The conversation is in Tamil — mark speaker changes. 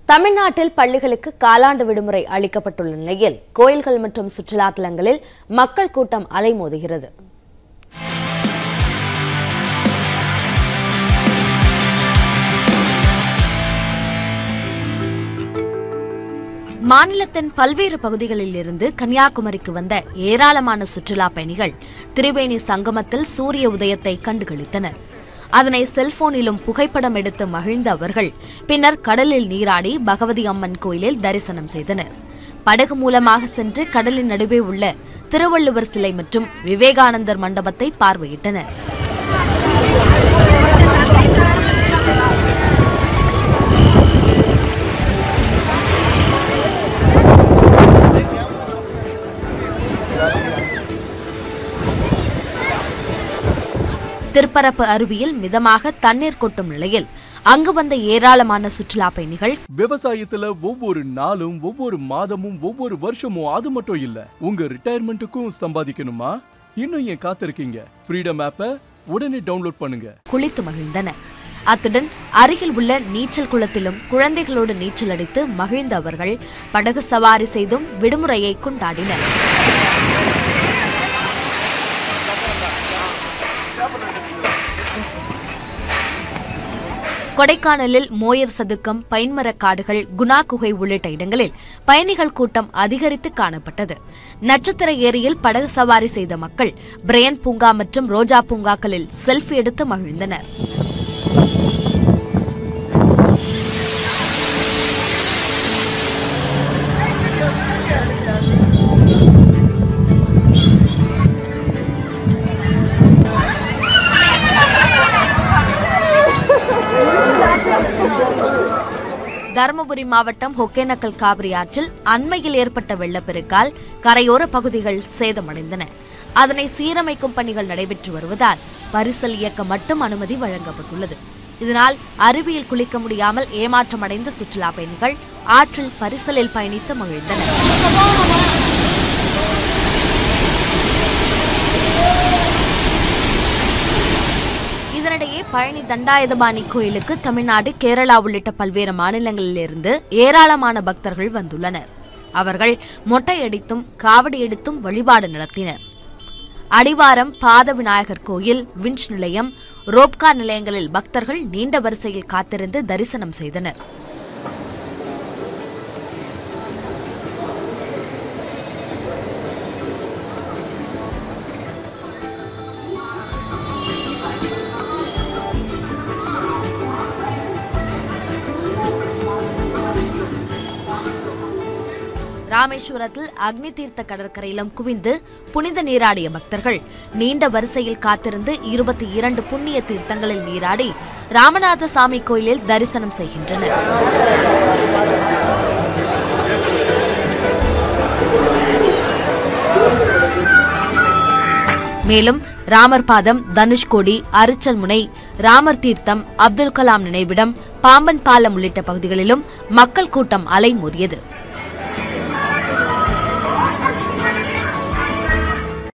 Speaker 1: தமிழ்நாட்டில் பள்ளிகளுக்கு காலாண்டு விடுமுறை அளிக்கப்பட்டுள்ள நிலையில் கோயில்கள் மற்றும் சுற்றுலா தலங்களில் மக்கள் கூட்டம் அலைமோதுகிறது மாநிலத்தின் பல்வேறு பகுதிகளில் இருந்து கன்னியாகுமரிக்கு வந்த ஏராளமான சுற்றுலா பயணிகள் திரிவேணி சங்கமத்தில் சூரிய உதயத்தை கண்டுகளித்தனர் அதனை செல்போனிலும் புகைப்படம் எடுத்து மகிழ்ந்த அவர்கள் பின்னர் கடலில் நீராடி பகவதி அம்மன் கோயிலில் தரிசனம் செய்தனர் படகு மூலமாக சென்று கடலின் நடுவே உள்ள திருவள்ளுவர் சிலை மற்றும் விவேகானந்தர் மண்டபத்தை பார்வையிட்டனர் திருப்பரப்பு அருவியில் மிதமாக தண்ணீர் கொட்டும் நிலையில் அங்கு வந்த ஏராளமான சுற்றுலா பயணிகள்
Speaker 2: விவசாயத்துல ஒவ்வொரு நாளும் ஒவ்வொரு மாதமும் ஒவ்வொரு வருஷமும் அது மட்டும் இல்ல உங்க ரிட்டையர்மெண்ட்டுக்கும் சம்பாதிக்கணுமா இன்னும் ஏன் காத்திருக்கீங்க ஃப்ரீடம் ஆப்பை உடனே டவுன்லோட் பண்ணுங்க
Speaker 1: குளித்து மகிழ்ந்தனர் அத்துடன் அருகில் உள்ள நீச்சல் குளத்திலும் குழந்தைகளோடு நீச்சல் அடித்து மகிழ்ந்த அவர்கள் படகு சவாரி செய்தும் விடுமுறையை கொண்டாடினர் கொடைக்கானலில் மோயர் சதுக்கம் பைன்மரக் காடுகள் குணா குகை உள்ளிட்ட இடங்களில் பயணிகள் கூட்டம் அதிகரித்து காணப்பட்டது நட்சத்திர ஏரியில் படகு சவாரி செய்த மக்கள் பிரையன் பூங்கா மற்றும் ரோஜா பூங்காக்களில் செல்ஃபி எடுத்து மகிழ்ந்தனர் தருமபுரி மாவட்டம் ஒகேனக்கல் காவிரி ஆற்றில் அண்மையில் ஏற்பட்ட வெள்ளப்பெருக்கால் கரையோர பகுதிகள் சேதமடைந்தன அதனை சீரமைக்கும் பணிகள் நடைபெற்று வருவதால் பரிசல் இயக்க மட்டும் அனுமதி வழங்கப்பட்டுள்ளது இதனால் அருவியில் குளிக்க முடியாமல் ஏமாற்றமடைந்த சுற்றுலா பயணிகள் ஆற்றில் பரிசலில் பயணித்து மகிழ்ந்தனர் இதனிடையே பழனி தண்டாயுதபாணி கோயிலுக்கு தமிழ்நாடு கேரளா உள்ளிட்ட பல்வேறு மாநிலங்களிலிருந்து ஏராளமான பக்தர்கள் வந்துள்ளனர் அவர்கள் மொட்டையடித்தும் காவடி எடுத்தும் வழிபாடு நடத்தினர் அடிவாரம் பாத விநாயகர் கோயில் விஞ்ச் நிலையம் ரோப்கா நிலையங்களில் பக்தர்கள் நீண்ட வரிசையில் காத்திருந்து தரிசனம் செய்தனர் ராமேஸ்வரத்தில் அக்னி தீர்த்த கடற்கரையிலும் குவிந்து புனித நீராடிய பக்தர்கள் நீண்ட வரிசையில் காத்திருந்து இருபத்தி இரண்டு புண்ணிய தீர்த்தங்களில் நீராடி ராமநாத சாமி கோயிலில் தரிசனம் செய்கின்றனர் மேலும் ராமர் பாதம் தனுஷ்கோடி அரிச்சல் முனை ராமர் தீர்த்தம் அப்துல் கலாம் நினைவிடம் பாம்பன் பாலம் உள்ளிட்ட பகுதிகளிலும் மக்கள் கூட்டம் அலைமோதியது